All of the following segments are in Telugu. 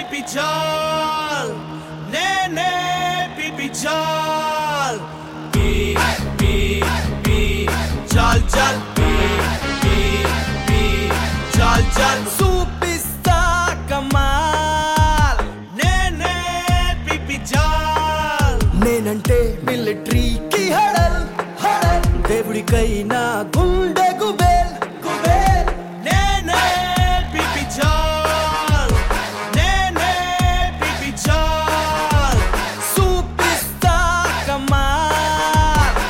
పిపి చాల్ నేనే పిపి చాల్ పి పి పి చాల్ చాల్ పి పి పి చాల్ చాల్ చూపిస్తా కమాల్ నేనే పిపి చాల్ నేనంటే మిలిటరీకి హడల్ హడల్ దేవుడికైనా గుండె గుబేల్ గుబేల్ నేనే పిపి చాల్ నేనే పిపి చాల్ చూపిస్తా కమాల్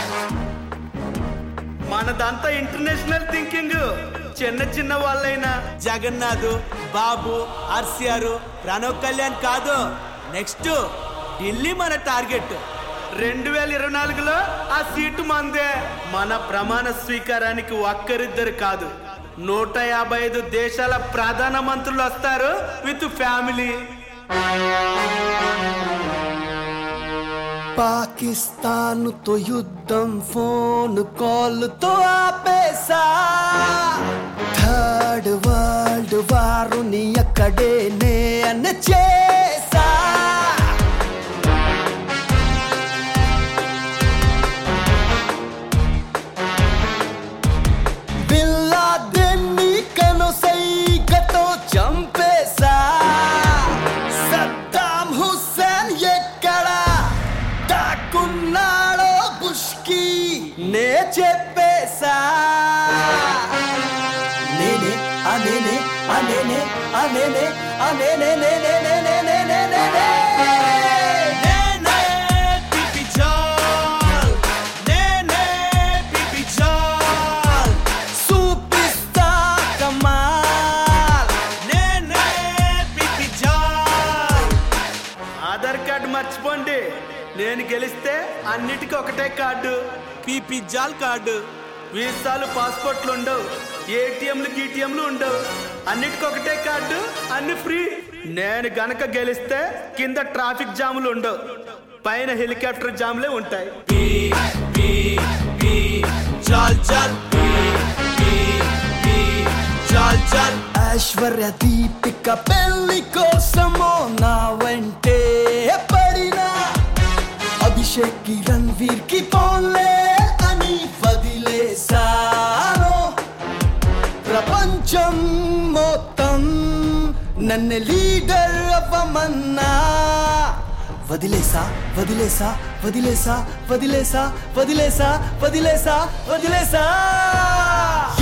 మనదంతా ఇంటర్నేషనల్ థింకింగ్ చిన్న చిన్న వాళ్ళైనా జగన్నాథ్ బాబు ఆర్సిఆర్ ప్రణవ్ కళ్యాణ్ కాదు నెక్స్ట్ ఢిల్లీ మన టార్గెట్ రెండు వేల ఇరవై నాలుగులో ఆ సీటు మందే మన ప్రమాణ స్వీకారానికి ఒక్కరిద్దరు కాదు నూట యాభై ఐదు దేశాల ప్రధాన మంత్రులు వస్తారు విత్ ఫ్యామిలీ పాకిస్తాన్తో యుద్ధం ఫోన్ కాల్తో ఆపేసా థర్డ్ వరల్డ్ వారుని అక్కడే నేను చేసా బిల్లాదెన్ని కనుసైగతో చంపేసా సద్దాం హుస్సేన్ ఎక్కడ దాక్కున్నాడో బుష్కి నే చెప్పేసా నేనే ఆ నేనే ఆ నేనే ఆ నేనే ఆ నేనే నేనే నేనే నేనే నేనే నేనే పిపి చాల్ నేనే పిపి చాల్ చూపిస్తా కమాల్ నేనే పిపి చాల్ ఆధార్ కార్డు మర్చిపోండి నేను గెలిస్తే అన్నిటికీ ఒకటే కార్డు పిపి జాల్ కార్డు వీసాలు పాస్పోర్ట్లు ఉండవు ఏటీఎంలు గీటీఎంలు ఉండవు అన్నిటికీ ఒకటే కార్డు అన్ని ఫ్రీ నేను గనక గెలిస్తే కింద ట్రాఫిక్ జాములు ఉండవు పైన హెలికాప్టర్ జాములే ఉంటాయి పి పి పి చాల్ చాల్ పి పి పి చాల్ చాల్ ఐశ్వర్య దీపిక పెళ్లి కోసమో నా వెంటే పడినా అభిషేక్ కి రణ్వీర్ కి పోన్లే అని వదిలేసాను ప్రపంచం మొత్తం నన్ను లీడర్ అవ్వమన్నా వదిలేసా వదిలేసా వదిలేసా వదిలేసా వదిలేసా వదిలేసా వదిలేసా